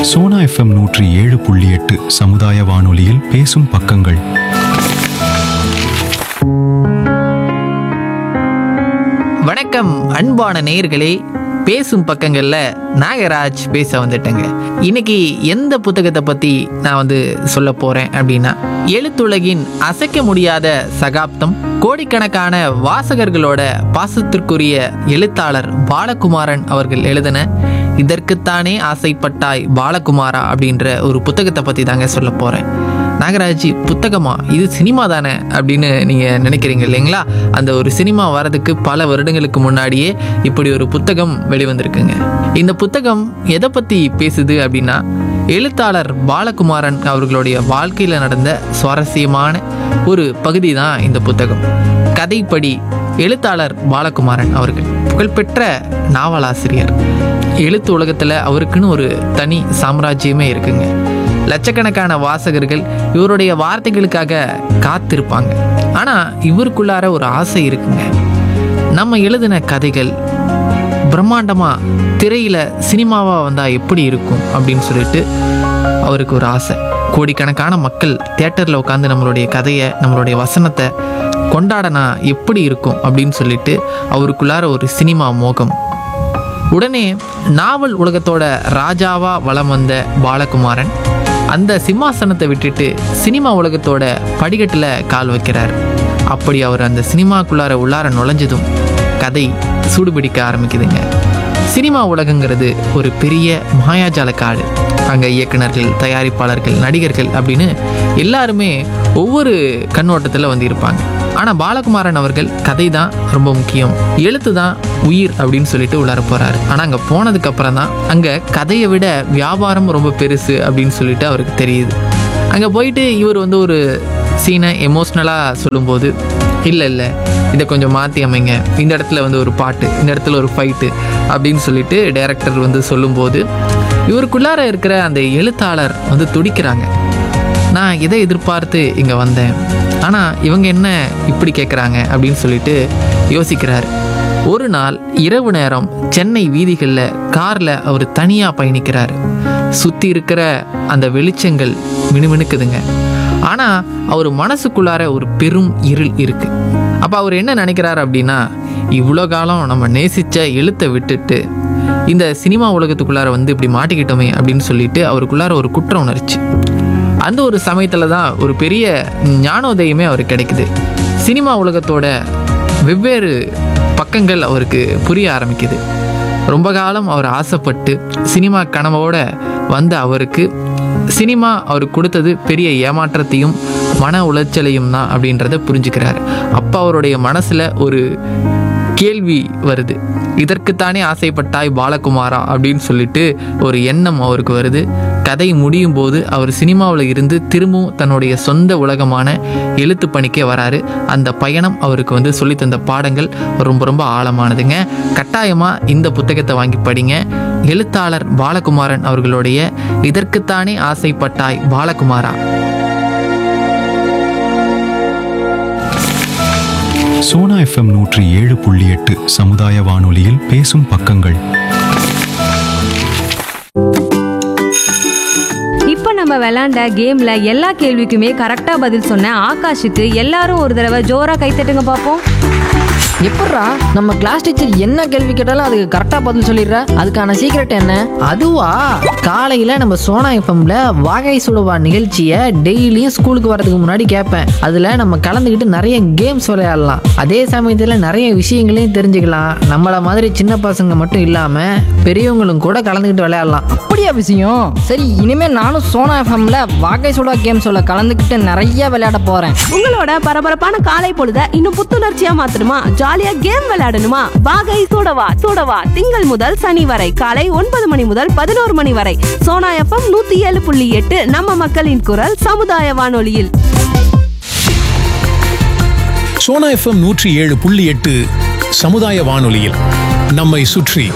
Sona FM நூற்றி ஏழு புள்ளி எட்டு சமுதாய வானொலியில் பேசும் பக்கங்கள் வணக்கம் அன்பான நேயர்களே பேசும் பக்கங்கள்ல நாகராஜ் பேச வந்துட்டேங்க இன்னைக்கு எந்த புத்தகத்தை பத்தி நான் வந்து சொல்ல போறேன் அப்படின்னா எழுத்துலகின் அசைக்க முடியாத சகாப்தம் கோடிக்கணக்கான வாசகர்களோட பாசத்திற்குரிய எழுத்தாளர் பாலகுமாரன் அவர்கள் எழுதின இதற்குத்தானே ஆசைப்பட்டாய் பாலகுமாரா அப்படின்ற ஒரு புத்தகத்தை பத்தி தாங்க சொல்ல போறேன் நாகராஜ் புத்தகமா இது சினிமா தானே அப்படின்னு நீங்கள் நினைக்கிறீங்க இல்லைங்களா அந்த ஒரு சினிமா வரதுக்கு பல வருடங்களுக்கு முன்னாடியே இப்படி ஒரு புத்தகம் வெளிவந்திருக்குங்க இந்த புத்தகம் எதை பற்றி பேசுது அப்படின்னா எழுத்தாளர் பாலகுமாரன் அவர்களுடைய வாழ்க்கையில் நடந்த சுவாரஸ்யமான ஒரு பகுதி தான் இந்த புத்தகம் கதைப்படி எழுத்தாளர் பாலகுமாரன் அவர்கள் புகழ்பெற்ற நாவலாசிரியர் எழுத்து உலகத்தில் அவருக்குன்னு ஒரு தனி சாம்ராஜ்யமே இருக்குங்க லட்சக்கணக்கான வாசகர்கள் இவருடைய வார்த்தைகளுக்காக காத்திருப்பாங்க ஆனால் இவருக்குள்ளார ஒரு ஆசை இருக்குங்க நம்ம எழுதின கதைகள் பிரம்மாண்டமாக திரையில் சினிமாவாக வந்தால் எப்படி இருக்கும் அப்படின்னு சொல்லிட்டு அவருக்கு ஒரு ஆசை கோடிக்கணக்கான மக்கள் தேட்டரில் உட்காந்து நம்மளுடைய கதையை நம்மளுடைய வசனத்தை கொண்டாடனா எப்படி இருக்கும் அப்படின்னு சொல்லிட்டு அவருக்குள்ளார ஒரு சினிமா மோகம் உடனே நாவல் உலகத்தோட ராஜாவா வலம் வந்த பாலகுமாரன் அந்த சிம்மாசனத்தை விட்டுட்டு சினிமா உலகத்தோட படிக்கட்டில் கால் வைக்கிறார் அப்படி அவர் அந்த சினிமாக்குள்ளார உள்ளார நுழைஞ்சதும் கதை சூடுபிடிக்க ஆரம்பிக்குதுங்க சினிமா உலகங்கிறது ஒரு பெரிய மாயாஜால காடு அங்கே இயக்குனர்கள் தயாரிப்பாளர்கள் நடிகர்கள் அப்படின்னு எல்லாருமே ஒவ்வொரு கண்ணோட்டத்தில் வந்து இருப்பாங்க ஆனால் பாலகுமாரன் அவர்கள் கதை தான் ரொம்ப முக்கியம் எழுத்து தான் உயிர் அப்படின்னு சொல்லிட்டு உள்ளார போகிறாரு ஆனால் அங்கே போனதுக்கு அப்புறம் தான் அங்கே கதையை விட வியாபாரம் ரொம்ப பெருசு அப்படின்னு சொல்லிட்டு அவருக்கு தெரியுது அங்கே போயிட்டு இவர் வந்து ஒரு சீனை எமோஷ்னலாக சொல்லும்போது இல்லை இல்லை இதை கொஞ்சம் மாற்றி அமைங்க இந்த இடத்துல வந்து ஒரு பாட்டு இந்த இடத்துல ஒரு ஃபைட்டு அப்படின்னு சொல்லிட்டு டைரக்டர் வந்து சொல்லும்போது இவருக்குள்ளார இருக்கிற அந்த எழுத்தாளர் வந்து துடிக்கிறாங்க நான் இதை எதிர்பார்த்து இங்கே வந்தேன் ஆனால் இவங்க என்ன இப்படி கேட்குறாங்க அப்படின்னு சொல்லிட்டு யோசிக்கிறார் ஒரு நாள் இரவு நேரம் சென்னை வீதிகளில் காரில் அவர் தனியாக பயணிக்கிறார் சுற்றி இருக்கிற அந்த வெளிச்சங்கள் மினுமினுக்குதுங்க ஆனால் அவர் மனசுக்குள்ளார ஒரு பெரும் இருள் இருக்கு அப்போ அவர் என்ன நினைக்கிறார் அப்படின்னா இவ்வளோ காலம் நம்ம நேசித்த எழுத்தை விட்டுட்டு இந்த சினிமா உலகத்துக்குள்ளார வந்து இப்படி மாட்டிக்கிட்டோமே அப்படின்னு சொல்லிட்டு அவருக்குள்ளார ஒரு குற்ற உணர்ச்சி அந்த ஒரு சமயத்தில் தான் ஒரு பெரிய ஞானோதயமே அவருக்கு கிடைக்குது சினிமா உலகத்தோட வெவ்வேறு பக்கங்கள் அவருக்கு புரிய ஆரம்பிக்குது ரொம்ப காலம் அவர் ஆசைப்பட்டு சினிமா கனவோட வந்த அவருக்கு சினிமா அவருக்கு கொடுத்தது பெரிய ஏமாற்றத்தையும் மன உளைச்சலையும் தான் அப்படின்றத புரிஞ்சுக்கிறார் அப்போ அவருடைய மனசில் ஒரு கேள்வி வருது இதற்குத்தானே ஆசைப்பட்டாய் பாலகுமாரா அப்படின்னு சொல்லிட்டு ஒரு எண்ணம் அவருக்கு வருது கதை முடியும் போது அவர் சினிமாவில் இருந்து திரும்பவும் தன்னுடைய சொந்த உலகமான எழுத்து பணிக்கே வராரு அந்த பயணம் அவருக்கு வந்து சொல்லித் தந்த பாடங்கள் ரொம்ப ரொம்ப ஆழமானதுங்க கட்டாயமாக இந்த புத்தகத்தை வாங்கி படிங்க எழுத்தாளர் பாலகுமாரன் அவர்களுடைய இதற்குத்தானே ஆசைப்பட்டாய் பாலகுமாரா சோனா எஃப்எம் நூற்றி ஏழு புள்ளி எட்டு சமுதாய வானொலியில் பேசும் பக்கங்கள் இப்போ நம்ம விளையாண்ட கேம்ல எல்லா கேள்விக்குமே கரெக்டா பதில் சொன்ன ஆகாஷுக்கு எல்லாரும் ஒரு தடவை ஜோரா கைத்தட்டுங்க பார்ப்போம் எப்பட்றா நம்ம கிளாஸ் டீச்சர் என்ன கேள்வி கேட்டாலும் அதுக்கு கரெக்டா பதில் சொல்லிடுற அதுக்கான சீக்ரெட் என்ன அதுவா காலையில நம்ம சோனா எஃப்எம்ல வாகை சுடுவா நிகழ்ச்சியை டெய்லியும் ஸ்கூலுக்கு வரதுக்கு முன்னாடி கேட்பேன் அதுல நம்ம கலந்துக்கிட்டு நிறைய கேம்ஸ் விளையாடலாம் அதே சமயத்துல நிறைய விஷயங்களையும் தெரிஞ்சுக்கலாம் நம்மள மாதிரி சின்ன பசங்க மட்டும் இல்லாம பெரியவங்களும் கூட கலந்துக்கிட்டு விளையாடலாம் அப்படியா விஷயம் சரி இனிமே நானும் சோனா எஃப்எம்ல வாகை சுடா கேம்ஸோட கலந்துக்கிட்டு நிறைய விளையாட போறேன் உங்களோட பரபரப்பான காலை பொழுத இன்னும் புத்துணர்ச்சியா மாத்தணுமா ஜாலியா கேம் விளையாடணுமா வாகை சூடவா சூடவா திங்கள் முதல் சனி வரை காலை ஒன்பது மணி முதல் பதினோரு மணி வரை சோனா எஃப்எம் நூத்தி ஏழு புள்ளி எட்டு நம்ம மக்களின் குரல் சமுதாய வானொலியில் சோனா எஃப்எம் நூற்றி ஏழு புள்ளி எட்டு சமுதாய வானொலியில் நம்மை சுற்றி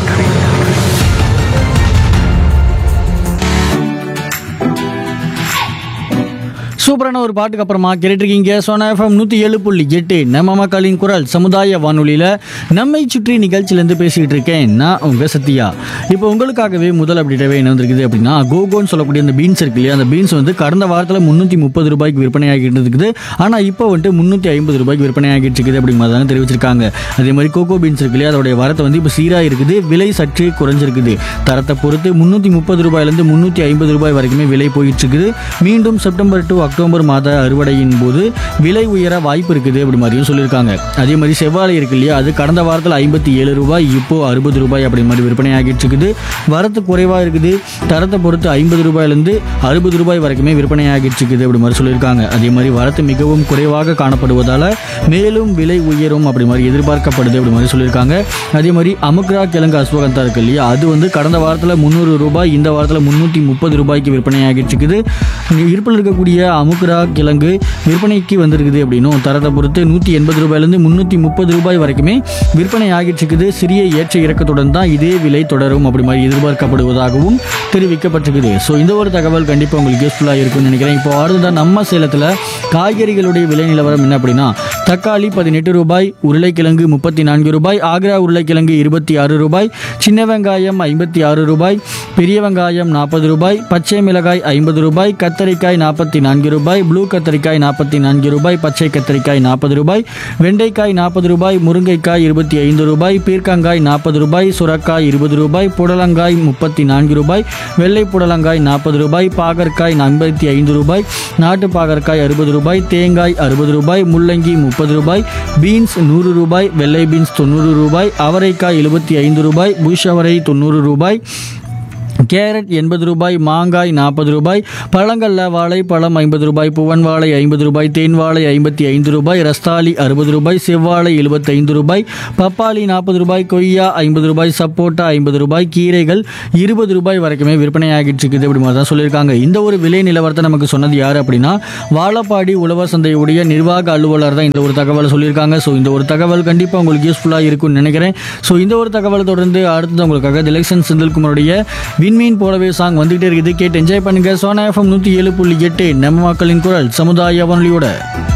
சூப்பரான ஒரு பாட்டுக்கு அப்புறமா கேட்டுருக்கீங்க சோனா எஃப்எம் நூற்றி ஏழு புள்ளி எட்டு நம்ம மக்களின் குரல் சமுதாய வானொலியில் நம்மை சுற்றி நிகழ்ச்சியிலேருந்து பேசிக்கிட்டு இருக்கேன் நான் உங்கள் சத்யா இப்போ உங்களுக்காகவே முதல் அப்படிட்டவே என்ன வந்திருக்குது அப்படின்னா கோகோன்னு சொல்லக்கூடிய அந்த பீன்ஸ் இருக்கு இல்லையா அந்த பீன்ஸ் வந்து கடந்த வாரத்தில் முந்நூற்றி முப்பது ரூபாய்க்கு விற்பனை ஆகிட்டு இருக்குது ஆனால் இப்போ வந்துட்டு முந்நூற்றி ஐம்பது ரூபாய்க்கு விற்பனை ஆகிட்டு இருக்குது அப்படிங்கிற மாதிரி தெரிவிச்சிருக்காங்க அதே மாதிரி கோகோ பீன்ஸ் இருக்கு இல்லையா அதோடைய வரத்தை வந்து இப்போ சீராக இருக்குது விலை சற்று குறைஞ்சிருக்குது தரத்தை பொறுத்து முந்நூற்றி முப்பது ரூபாயிலேருந்து முந்நூற்றி ஐம்பது ரூபாய் வரைக்குமே விலை போயிட்டு இருக்குது மீண்டும் செப்டம்பர் டு அக்டோபர் மாத அறுவடையின் போது விலை உயர வாய்ப்பு இருக்குது அப்படி மாதிரியும் சொல்லியிருக்காங்க அதே மாதிரி செவ்வாழை இருக்கு இல்லையா அது கடந்த வாரத்தில் ஐம்பத்தி ஏழு ரூபாய் இப்போ அறுபது ரூபாய் அப்படி மாதிரி விற்பனை ஆகிட்டு இருக்குது வரத்து குறைவாக இருக்குது தரத்தை பொறுத்து ஐம்பது ரூபாயிலேருந்து அறுபது ரூபாய் வரைக்குமே விற்பனை ஆகிட்டு இருக்குது அப்படி மாதிரி சொல்லியிருக்காங்க அதே மாதிரி வரத்து மிகவும் குறைவாக காணப்படுவதால் மேலும் விலை உயரும் அப்படி மாதிரி எதிர்பார்க்கப்படுது அப்படி மாதிரி சொல்லியிருக்காங்க அதே மாதிரி அமுக்ரா கிழங்கு அஸ்வகந்தா இருக்கு இல்லையா அது வந்து கடந்த வாரத்தில் முந்நூறு ரூபாய் இந்த வாரத்தில் முந்நூற்றி முப்பது ரூபாய்க்கு விற்பனை ஆகிட்டு இருக்குது இருப்பில் இருக்கக்கூடிய அமுக்ரா கிழங்கு விற்பனைக்கு வந்திருக்குது அப்படின்னும் தரத்தை பொறுத்து நூற்றி எண்பது ரூபாயிலேருந்து முந்நூற்றி முப்பது ரூபாய் வரைக்குமே விற்பனை ஆகிட்டு இருக்குது சிறிய ஏற்ற இறக்கத்துடன் தான் இதே விலை தொடரும் அப்படி மாதிரி எதிர்பார்க்கப்படுவதாகவும் தெரிவிக்கப்பட்டிருக்குது ஸோ இந்த ஒரு தகவல் கண்டிப்பாக உங்களுக்கு யூஸ்ஃபுல்லாக இருக்கும்னு நினைக்கிறேன் இப்போ அடுத்ததான் நம்ம சேலத்தில் காய்கறிகளுடைய விலை நிலவரம் என்ன அப்படின்னா தக்காளி பதினெட்டு ரூபாய் உருளைக்கிழங்கு முப்பத்தி நான்கு ரூபாய் ஆக்ரா உருளைக்கிழங்கு இருபத்தி ஆறு ரூபாய் சின்ன வெங்காயம் ஐம்பத்தி ஆறு ரூபாய் பெரிய வெங்காயம் நாற்பது ரூபாய் பச்சை மிளகாய் ஐம்பது ரூபாய் கத்தரிக்காய் நாற்பத்தி நான்கு ரூபாய் ப்ளூ கத்தரிக்காய் நாற்பத்தி நான்கு ரூபாய் பச்சை கத்தரிக்காய் நாற்பது ரூபாய் வெண்டைக்காய் நாற்பது ரூபாய் முருங்கைக்காய் இருபத்தி ஐந்து ரூபாய் பீர்க்கங்காய் நாற்பது ரூபாய் சுரக்காய் இருபது ரூபாய் புடலங்காய் முப்பத்தி நான்கு ரூபாய் வெள்ளை புடலங்காய் நாற்பது ரூபாய் பாகற்காய் ஐம்பத்தி ஐந்து ரூபாய் நாட்டு பாகற்காய் அறுபது ரூபாய் தேங்காய் அறுபது ரூபாய் முள்ளங்கி முப்பது ரூபாய் பீன்ஸ் நூறு ரூபாய் வெள்ளை பீன்ஸ் தொண்ணூறு ரூபாய் அவரைக்காய் எழுபத்தி ஐந்து ரூபாய் புஷ் அவரை தொண்ணூறு ரூபாய் கேரட் எண்பது ரூபாய் மாங்காய் நாற்பது ரூபாய் பழங்கள்ல வாழைப்பழம் ஐம்பது ரூபாய் புவன் வாழை ஐம்பது ரூபாய் தேன் வாழை ஐம்பத்தி ஐந்து ரூபாய் ரஸ்தாலி அறுபது ரூபாய் செவ்வாழை எழுபத்தைந்து ரூபாய் பப்பாளி நாற்பது ரூபாய் கொய்யா ஐம்பது ரூபாய் சப்போட்டா ஐம்பது ரூபாய் கீரைகள் இருபது ரூபாய் வரைக்குமே விற்பனை ஆகிட்டு இருக்குது அப்படி மாதிரி தான் சொல்லியிருக்காங்க இந்த ஒரு விலை நிலவரத்தை நமக்கு சொன்னது யார் அப்படின்னா வாழப்பாடி உழவர் சந்தையுடைய நிர்வாக அலுவலர் தான் இந்த ஒரு தகவலை சொல்லியிருக்காங்க ஸோ இந்த ஒரு தகவல் கண்டிப்பாக உங்களுக்கு யூஸ்ஃபுல்லாக இருக்கும்னு நினைக்கிறேன் ஸோ இந்த ஒரு தகவலை தொடர்ந்து அடுத்தது உங்களுக்காக திலக்ஷன் செந்தில்குமாருடைய விண்மீன் போலவே சாங் வந்துகிட்டே இருக்குது கேட்டு என்ஜாய் பண்ணுங்க சோனா எஃப்எம் நூற்றி ஏழு புள்ளி எட்டு நம்ம மக்களின் குரல் சமுதாய வானொலியோட